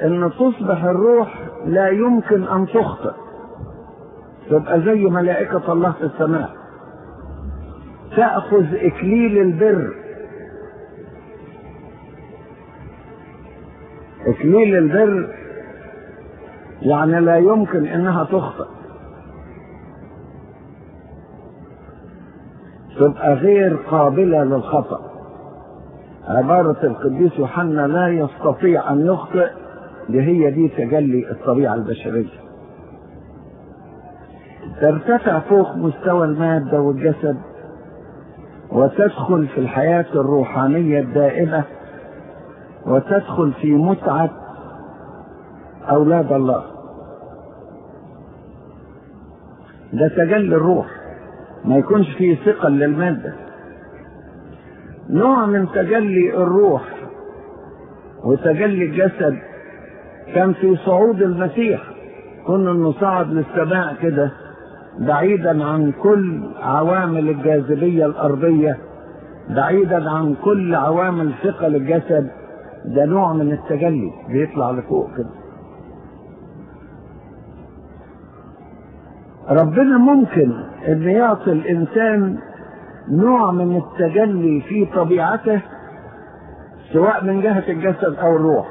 ان تصبح الروح لا يمكن ان تخطئ تبقى زي ملائكة الله في السماء تأخذ إكليل البر إكليل البر يعني لا يمكن إنها تخطئ تبقى غير قابلة للخطأ عبارة القديس يوحنا لا يستطيع أن يخطئ دي هي دي تجلي الطبيعة البشرية ترتفع فوق مستوى المادة والجسد وتدخل في الحياة الروحانية الدائمة وتدخل في متعة أولاد الله ده تجلي الروح ما يكونش فيه ثقل للمادة نوع من تجلي الروح وتجلي الجسد كان في صعود المسيح كنا انه صعد للسماء كده بعيدا عن كل عوامل الجاذبية الأرضية بعيدا عن كل عوامل ثقل الجسد ده نوع من التجلي بيطلع لفوق كده ربنا ممكن ان يعطي الانسان نوع من التجلي في طبيعته سواء من جهة الجسد او الروح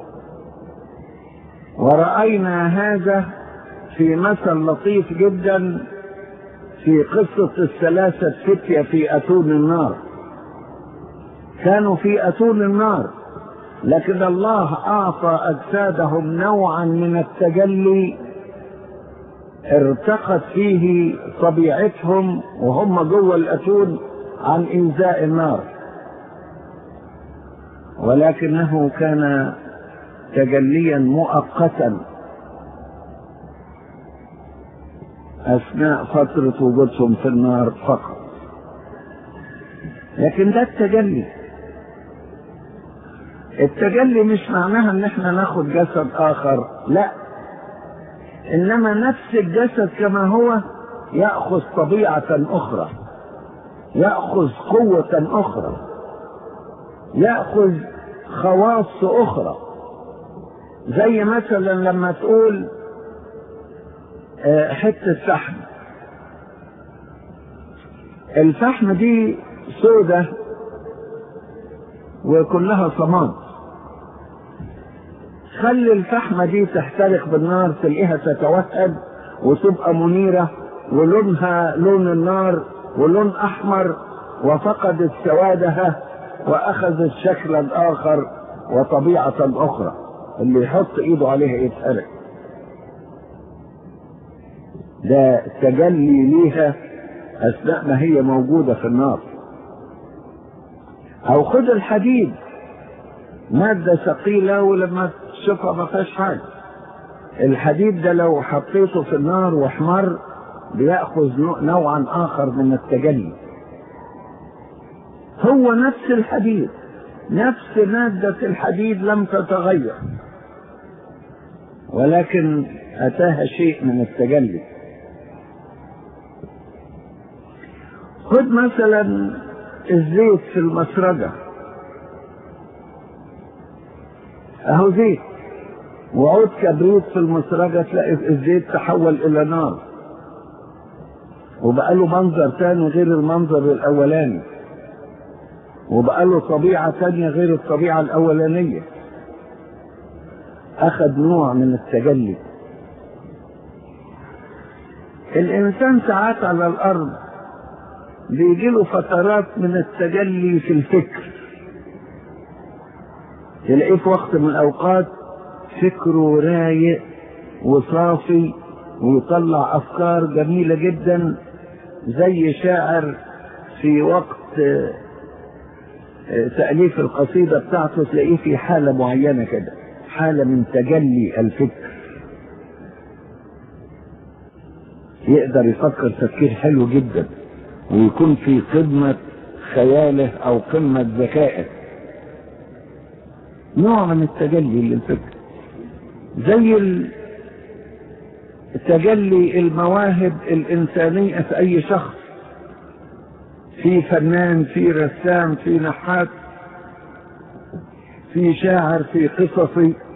ورأينا هذا في مثل لطيف جدا في قصة الثلاثة فتية في أتون النار كانوا في أتون النار لكن الله أعطى أجسادهم نوعا من التجلي ارتقت فيه طبيعتهم وهم جوه الأتون عن إنزاء النار ولكنه كان تجليا مؤقتا أثناء فترة وجودهم في النار فقط لكن ده التجلي التجلي مش معناها ان احنا ناخد جسد اخر لا انما نفس الجسد كما هو ياخذ طبيعه اخرى ياخذ قوه اخرى ياخذ خواص اخرى زي مثلا لما تقول حته فحم الفحم دي سودة وكلها صمام خلي الفحمة دي تحترق بالنار تلاقيها تتوهج وتبقى منيرة ولونها لون النار ولون أحمر وفقدت سوادها وأخذت شكلا آخر وطبيعة أخرى اللي يحط إيده عليها يتحرق ده تجلي ليها أثناء ما هي موجودة في النار أو خد الحديد مادة ثقيلة ولما تشوفها ما فيهاش حاجة الحديد ده لو حطيته في النار واحمر بيأخذ نوعا آخر من التجلي هو نفس الحديد نفس مادة الحديد لم تتغير ولكن أتاها شيء من التجلي خد مثلا الزيت في المسرجة اهو زيت وعود كبريت في المسرجة تلاقي الزيت تحول الى نار وبقى له منظر تاني غير المنظر الاولاني وبقى له طبيعة تانية غير الطبيعة الاولانية اخذ نوع من التجلي الانسان ساعات على الارض بيجي له فترات من التجلي في الفكر تلاقيه في وقت من الاوقات فكره رايق وصافي ويطلع افكار جميله جدا زي شاعر في وقت تاليف القصيده بتاعته تلاقيه في حاله معينه كده حاله من تجلي الفكر يقدر يفكر تفكير حلو جدا ويكون في قمة خياله أو قمة ذكائه نوع من التجلي للفكر زي تجلي المواهب الإنسانية في أي شخص في فنان في رسام في نحات في شاعر في قصصي